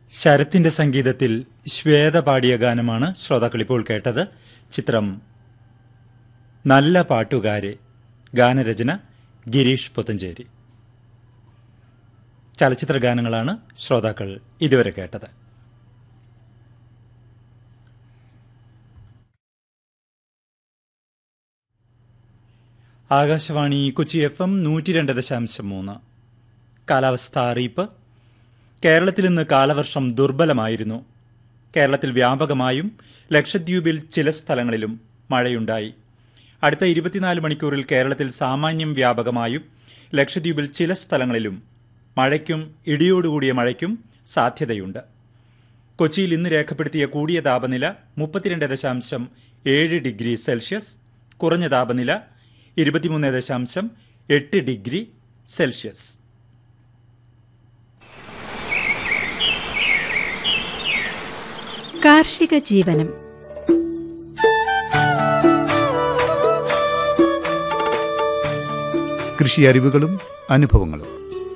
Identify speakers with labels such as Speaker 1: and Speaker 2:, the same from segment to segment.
Speaker 1: ശരത്തിന്റെ സംഗീതത്തിൽ ശ്വേത പാടിയ ഗാനമാണ് ശ്രോതാക്കൾ ഇപ്പോൾ കേട്ടത് ചിത്രം നല്ല പാട്ടുകാരെ ഗാനരചന ഗിരീഷ് പുത്തഞ്ചേരി ചലച്ചിത്ര ഗാനങ്ങളാണ് ശ്രോതാക്കൾ ഇതുവരെ കേട്ടത് ആകാശവാണി കൊച്ചി എഫ് എം നൂറ്റി രണ്ട് ദശാംശം മൂന്ന് കാലാവസ്ഥ അറിയിപ്പ് കേരളത്തിൽ ഇന്ന് കാലവർഷം ദുർബലമായിരുന്നു കേരളത്തിൽ വ്യാപകമായും ലക്ഷദ്വീപിൽ ചില സ്ഥലങ്ങളിലും മഴയുണ്ടായി അടുത്ത ഇരുപത്തിനാല് മണിക്കൂറിൽ കേരളത്തിൽ സാമാന്യം വ്യാപകമായും ലക്ഷദ്വീപിൽ ചില സ്ഥലങ്ങളിലും മഴയ്ക്കും ഇടിയോടുകൂടിയ മഴയ്ക്കും സാധ്യതയുണ്ട് കൊച്ചിയിൽ ഇന്ന് രേഖപ്പെടുത്തിയ കൂടിയ താപനില മുപ്പത്തിരണ്ട് ദശാംശം ഏഴ് ഡിഗ്രി സെൽഷ്യസ് കുറഞ്ഞ താപനില ഇരുപത്തിമൂന്ന് ദശാംശം എട്ട് ഡിഗ്രി സെൽഷ്യസ്
Speaker 2: കാർഷിക ജീവനം
Speaker 3: കൃഷി അറിവുകളും അനുഭവങ്ങളും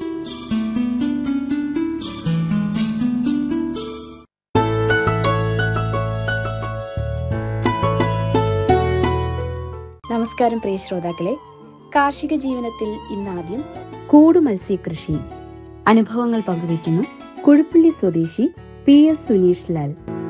Speaker 4: നമസ്കാരം പ്രിയ ശ്രോതാക്കളെ കാർഷിക ജീവനത്തിൽ ഇന്നാദ്യം
Speaker 5: കൂടു മത്സ്യകൃഷി അനുഭവങ്ങൾ പങ്കുവയ്ക്കുന്നു കുഴുപ്പള്ളി സ്വദേശി പി എസ് സുനീഷ് ലാൽ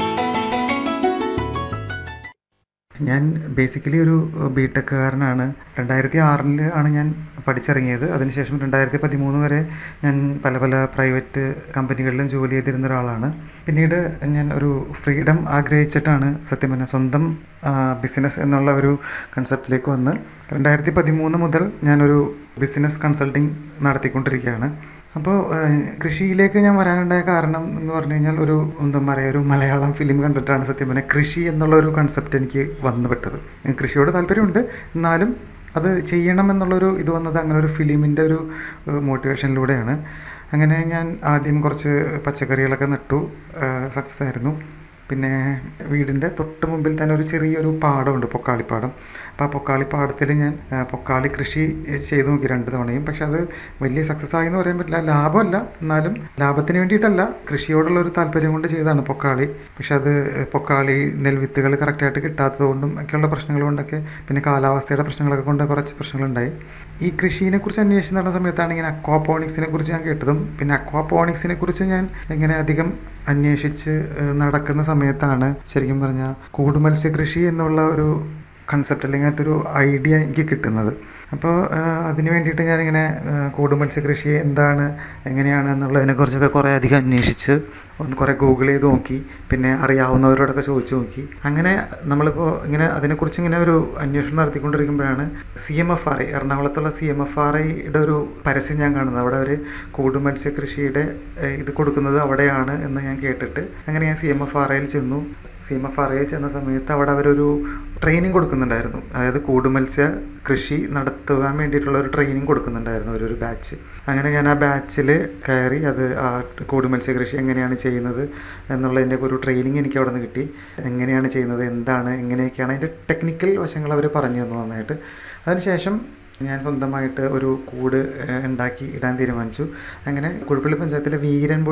Speaker 6: ഞാൻ ബേസിക്കലി ഒരു ബി ടെക്കുകാരനാണ് രണ്ടായിരത്തി ആറിൽ ആണ് ഞാൻ പഠിച്ചിറങ്ങിയത് അതിനുശേഷം രണ്ടായിരത്തി പതിമൂന്ന് വരെ ഞാൻ പല പല പ്രൈവറ്റ് കമ്പനികളിലും ജോലി ചെയ്തിരുന്ന ഒരാളാണ് പിന്നീട് ഞാൻ ഒരു ഫ്രീഡം ആഗ്രഹിച്ചിട്ടാണ് സത്യം പറഞ്ഞാൽ സ്വന്തം ബിസിനസ് എന്നുള്ള ഒരു കൺസെപ്റ്റിലേക്ക് വന്ന് രണ്ടായിരത്തി പതിമൂന്ന് മുതൽ ഞാനൊരു ബിസിനസ് കൺസൾട്ടിങ് നടത്തിക്കൊണ്ടിരിക്കുകയാണ് അപ്പോൾ കൃഷിയിലേക്ക് ഞാൻ വരാനുണ്ടായ കാരണം എന്ന് പറഞ്ഞു കഴിഞ്ഞാൽ ഒരു എന്താ പറയുക ഒരു മലയാളം ഫിലിം കണ്ടിട്ടാണ് സത്യം പറഞ്ഞാൽ കൃഷി എന്നുള്ള ഒരു കൺസെപ്റ്റ് എനിക്ക് വന്നുപെട്ടത് കൃഷിയോട് താല്പര്യമുണ്ട് എന്നാലും അത് ചെയ്യണം എന്നുള്ളൊരു ഇത് വന്നത് അങ്ങനെ ഒരു ഫിലിമിൻ്റെ ഒരു മോട്ടിവേഷനിലൂടെയാണ് അങ്ങനെ ഞാൻ ആദ്യം കുറച്ച് പച്ചക്കറികളൊക്കെ നട്ടു സക്സസ് ആയിരുന്നു പിന്നെ വീടിൻ്റെ തൊട്ട് മുമ്പിൽ തന്നെ ഒരു ചെറിയൊരു പാടമുണ്ട് പൊക്കാളിപ്പാടം അപ്പോൾ ആ പൊക്കാളിപ്പാടത്തിൽ ഞാൻ പൊക്കാളി കൃഷി ചെയ്തു നോക്കി രണ്ട് തവണയും പക്ഷെ അത് വലിയ സക്സസ് ആയി എന്ന് പറയാൻ പറ്റില്ല ലാഭമല്ല എന്നാലും ലാഭത്തിന് വേണ്ടിയിട്ടല്ല കൃഷിയോടുള്ള ഒരു താല്പര്യം കൊണ്ട് ചെയ്തതാണ് പൊക്കാളി പക്ഷെ അത് പൊക്കാളി നെൽവിത്തുകൾ കറക്റ്റായിട്ട് കിട്ടാത്തത് കൊണ്ടും ഒക്കെയുള്ള പ്രശ്നങ്ങൾ കൊണ്ടൊക്കെ പിന്നെ കാലാവസ്ഥയുടെ പ്രശ്നങ്ങളൊക്കെ കൊണ്ട് കുറച്ച് പ്രശ്നങ്ങളുണ്ടായി ഈ കൃഷിയെ കുറിച്ച് അന്വേഷിച്ച് നടന്ന സമയത്താണ് ഇങ്ങനെ അക്വാപോണിക്സിനെ കുറിച്ച് ഞാൻ കേട്ടതും പിന്നെ അക്വാപോണിക്സിനെ കുറിച്ച് ഞാൻ ഇങ്ങനെ അധികം അന്വേഷിച്ച് നടക്കുന്ന സമയത്താണ് ശരിക്കും പറഞ്ഞാൽ കൂടുമത്സ്യ കൃഷി എന്നുള്ള ഒരു കൺസെപ്റ്റ് അല്ലെങ്കിൽ അങ്ങനത്തെ ഒരു ഐഡിയ എനിക്ക് കിട്ടുന്നത് അപ്പോൾ അതിന് വേണ്ടിയിട്ട് ഞാനിങ്ങനെ കൂടുമത്സ്യ കൃഷി എന്താണ് എങ്ങനെയാണ് എന്നുള്ളതിനെക്കുറിച്ചൊക്കെ കുറേ അധികം അന്വേഷിച്ച് ഒന്ന് കുറേ ഗൂഗിൾ ചെയ്ത് നോക്കി പിന്നെ അറിയാവുന്നവരോടൊക്കെ ചോദിച്ചു നോക്കി അങ്ങനെ നമ്മളിപ്പോൾ ഇങ്ങനെ അതിനെക്കുറിച്ച് ഇങ്ങനെ ഒരു അന്വേഷണം നടത്തിക്കൊണ്ടിരിക്കുമ്പോഴാണ് C M F R I എറണാകുളത്തുള്ള സി എം എഫ് ആർ ഐയുടെ ഒരു പരസ്യം ഞാൻ കാണുന്നത് അവിടെ അവർ കൂടുമത്സ്യ കൃഷിയുടെ ഇത് കൊടുക്കുന്നത് അവിടെയാണ് എന്ന് ഞാൻ കേട്ടിട്ട് അങ്ങനെ ഞാൻ സി എം എഫ് ആർ ഐയിൽ ചെന്നു C M F R I ചെന്ന സമയത്ത് അവിടെ അവരൊരു ട്രെയിനിങ് കൊടുക്കുന്നുണ്ടായിരുന്നു അതായത് കൂടുമത്സ്യ കൃഷി നടത്തുവാൻ വേണ്ടിയിട്ടുള്ള ഒരു ട്രെയിനിങ് കൊടുക്കുന്നുണ്ടായിരുന്നു അവരൊരു ബാച്ച് അങ്ങനെ ഞാൻ ആ ബാച്ചിൽ കയറി അത് ആ കൂടുമത്സ്യ കൃഷി എങ്ങനെയാണ് ചെയ്യുന്നത് എന്നുള്ളതിൻ്റെ ഒരു ട്രെയിനിങ് എനിക്ക് അവിടെ നിന്ന് കിട്ടി എങ്ങനെയാണ് ചെയ്യുന്നത് എന്താണ് എങ്ങനെയൊക്കെയാണ് അതിൻ്റെ ടെക്നിക്കൽ വശങ്ങൾ അവർ പറഞ്ഞു തന്നു നന്നായിട്ട് അതിനുശേഷം ഞാൻ സ്വന്തമായിട്ട് ഒരു കൂട് ഉണ്ടാക്കി ഇടാൻ തീരുമാനിച്ചു അങ്ങനെ കുഴപ്പള്ളി പഞ്ചായത്തിലെ വീരൻ